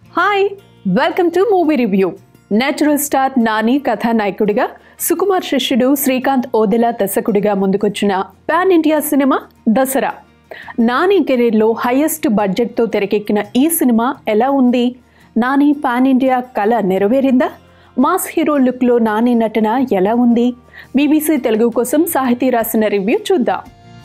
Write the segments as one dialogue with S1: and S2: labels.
S1: hi welcome to movie review natural star Nani కథానాయకుడిగా సుకుమార్ శిష్యుడు శ్రీకాంత్ ఓదెలా దర్శకుడిగా ముందుకొచ్చిన pan India cinema Dasara Nani కెరీర్లో హైయెస్ట్ బడ్జెట్తో తెరకెక్కిన ఈ సినిమా ఎలా ఉంది నాని పాన్ ఇండియా కళ నెరవేరిందా మాస్ హీరో లుక్లో నాని నటన ఎలా ఉంది బీబీసీ తెలుగు కోసం సాహితీ రాసిన రివ్యూ చూద్దాం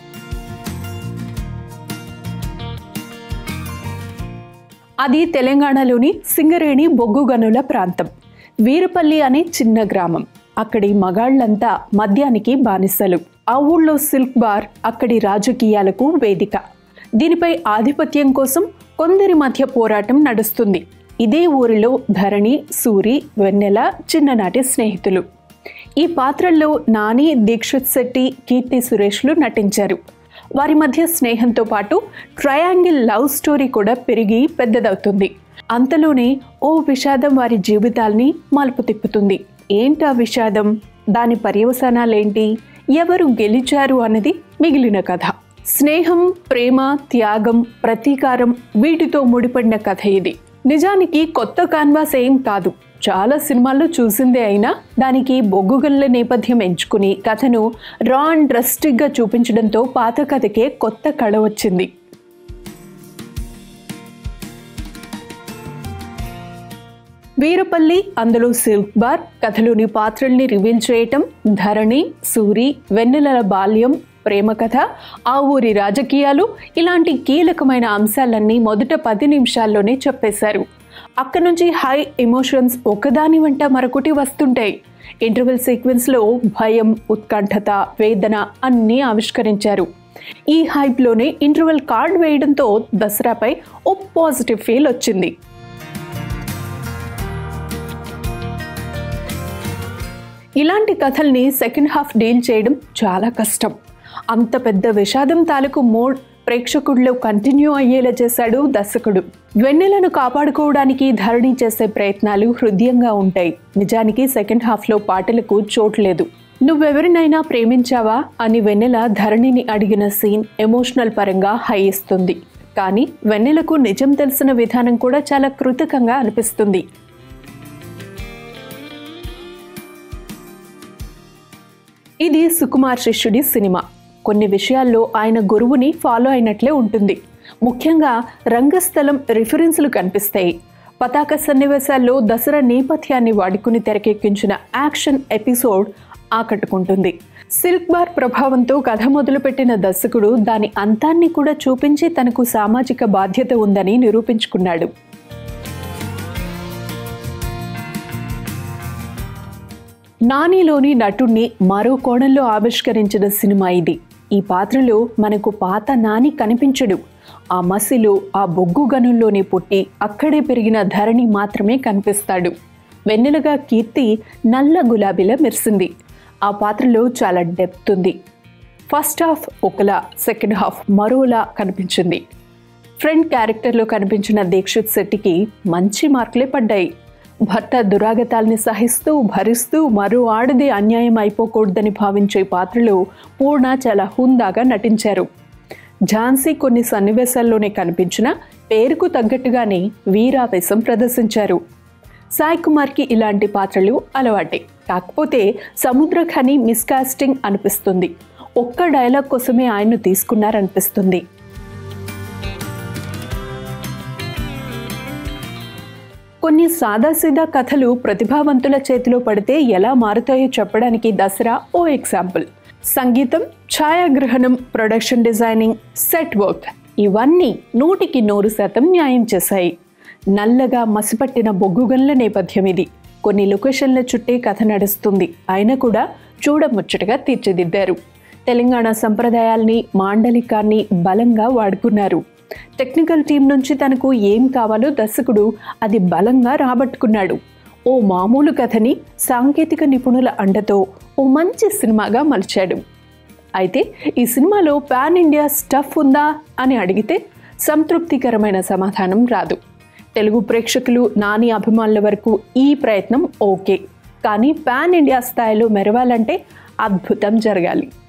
S1: అది తెలంగాణలోని సింగరేణి బొగ్గు గనుల ప్రాంతం వీరపల్లి అనే చిన్న గ్రామం అక్కడి మగాళ్లంతా మద్యానికి బానిసలు ఆ ఊళ్ళో సిల్క్ బార్ అక్కడి రాజకీయాలకు వేదిక దీనిపై ఆధిపత్యం కోసం కొందరి మధ్య పోరాటం నడుస్తుంది ఇదే ఊరిలో ధరణి సూరి వెన్నెల చిన్ననాటి స్నేహితులు ఈ పాత్రల్లో నాని దీక్షిత్ శెట్టి కీర్తి సురేష్లు నటించారు వారి మధ్య స్నేహంతో పాటు ట్రయాంగిల్ లవ్ స్టోరీ కూడా పెరిగి పెద్దదవుతుంది అంతలోనే ఓ విషాదం వారి జీవితాల్ని మలుపు తిప్పుతుంది ఏంటా విషాదం దాని పర్యవసానాలేంటి ఎవరు గెలిచారు అన్నది మిగిలిన కథ స్నేహం ప్రేమ త్యాగం ప్రతీకారం వీటితో ముడిపడిన కథ ఇది నిజానికి కొత్త కాన్వాస్ ఏం కాదు చాలా సినిమాల్లో చూసిందే అయినా దానికి బొగ్గుగల్ల నేపథ్యం ఎంచుకుని కథను రా అండ్ డ్రస్టిక్గా చూపించడంతో పాత కథకే కొత్త కళ వచ్చింది వీరపల్లి అందులో సిల్క్ బార్ కథలోని పాత్రల్ని రివీల్ చేయటం ధరణి సూరి వెన్నెలల బాల్యం ప్రేమ కథ ఆ ఊరి రాజకీయాలు ఇలాంటి కీలకమైన అంశాలన్నీ మొదట పది నిమిషాల్లోనే చెప్పేశారు అక్కడ నుంచి హై ఎమోషన్స్ ఒకదాని వెంట మరొకటి వస్తుంటాయి ఇంటర్వెల్ సీక్వెన్స్లో భయం ఉత్కంఠత వేదన అన్నీ ఆవిష్కరించారు ఈ హైప్లోనే ఇంటర్వెల్ కార్డ్ వేయడంతో దసరాపై ఓ పాజిటివ్ ఫీల్ వచ్చింది ఇలాంటి కథల్ని సెకండ్ హాఫ్ డీల్ చేయడం చాలా కష్టం అంత పెద్ద విషాదం తాలూకు మోడ్ ప్రేక్షకుడిలో కంటిన్యూ అయ్యేలా చేశాడు దర్శకుడు వెన్నెలను కాపాడుకోవడానికి ధరణి చేసే ప్రయత్నాలు హృదయంగా ఉంటాయి నిజానికి సెకండ్ హాఫ్లో పాటలకు చోట్లేదు నువ్వెవరినైనా ప్రేమించావా అని వెన్నెల ధరణిని అడిగిన సీన్ ఎమోషనల్ పరంగా హై ఇస్తుంది కానీ వెన్నెలకు నిజం తెలిసిన విధానం కూడా చాలా కృతకంగా అనిపిస్తుంది ఇది సుకుమార్ శిష్యుడి సినిమా కొన్ని విషయాల్లో ఆయన గురువుని ఫాలో అయినట్లే ఉంటుంది ముఖ్యంగా రంగస్థలం రిఫరెన్స్లు కనిపిస్తాయి పతాక సన్నివేశాల్లో దసరా నేపథ్యాన్ని వాడుకుని తెరకెక్కించిన యాక్షన్ ఎపిసోడ్ ఆకట్టుకుంటుంది సిల్క్ బార్ ప్రభావంతో కథ మొదలుపెట్టిన దర్శకుడు దాని అంతాన్ని కూడా చూపించి తనకు సామాజిక బాధ్యత ఉందని నిరూపించుకున్నాడు నానిలోని నటుణ్ణి మరో కోణంలో ఆవిష్కరించిన సినిమా ఇది ఈ పాత్రలో మనకు పాత నాని కనిపించడు ఆ మసిలో ఆ బొగ్గు గనుల్లోనే పుట్టి అక్కడే పెరిగిన ధరణి మాత్రమే కనిపిస్తాడు వెన్నెలగా కీర్తి నల్ల గులాబీలా మెరిసింది ఆ పాత్రలో చాలా డెప్త్ ఉంది ఫస్ట్ హాఫ్ ఒకలా సెకండ్ హాఫ్ మరోలా కనిపించింది ఫ్రెండ్ క్యారెక్టర్లో కనిపించిన దీక్షిత్ శెట్టికి మంచి మార్కులే పడ్డాయి భర్త దురాగతాల్ని సహిస్తూ భరిస్తూ మరో ఆడది అన్యాయం అయిపోకూడదని భావించే పాత్రలో పూర్ణ చాలా హుందాగా నటించారు ఝాన్సీ కొన్ని సన్నివేశాల్లోనే కనిపించిన పేరుకు తగ్గట్టుగానే వీరావేశం ప్రదర్శించారు సాయి కుమార్కి ఇలాంటి పాత్రలు అలవాటే కాకపోతే సముద్రఖని మిస్కాస్టింగ్ అనిపిస్తుంది ఒక్క డైలాగ్ కోసమే ఆయన్ను తీసుకున్నారనిపిస్తుంది కొన్ని సాదాసీదా కథలు ప్రతిభావంతుల చేతిలో పడితే ఎలా మారుతాయో చెప్పడానికి దసరా ఓ ఎగ్జాంపుల్ సంగీతం ఛాయాగ్రహణం ప్రొడక్షన్ డిజైనింగ్ సెట్ వర్క్ ఇవన్నీ నూటికి నూరు శాతం న్యాయం చేశాయి నల్లగా మసిపట్టిన బొగ్గుగన్ల నేపథ్యం ఇది కొన్ని లొకేషన్ల చుట్టే కథ నడుస్తుంది అయినా కూడా చూడముచ్చటగా తీర్చిదిద్దారు తెలంగాణ సంప్రదాయాల్ని మాండలికాన్ని బలంగా వాడుకున్నారు టెక్నికల్ టీం నుంచి తనకు ఏం కావాలో దర్శకుడు అది బలంగా రాబట్టుకున్నాడు ఓ మామూలు కథని సాంకేతిక నిపుణుల అండతో ఓ మంచి సినిమాగా మలిచాడు అయితే ఈ సినిమాలో పాన్ ఇండియా స్టఫ్ ఉందా అని అడిగితే సంతృప్తికరమైన సమాధానం రాదు తెలుగు ప్రేక్షకులు నాని అభిమానుల వరకు ఈ ప్రయత్నం ఓకే కానీ పాన్ ఇండియా స్థాయిలో మెరవాలంటే అద్భుతం జరగాలి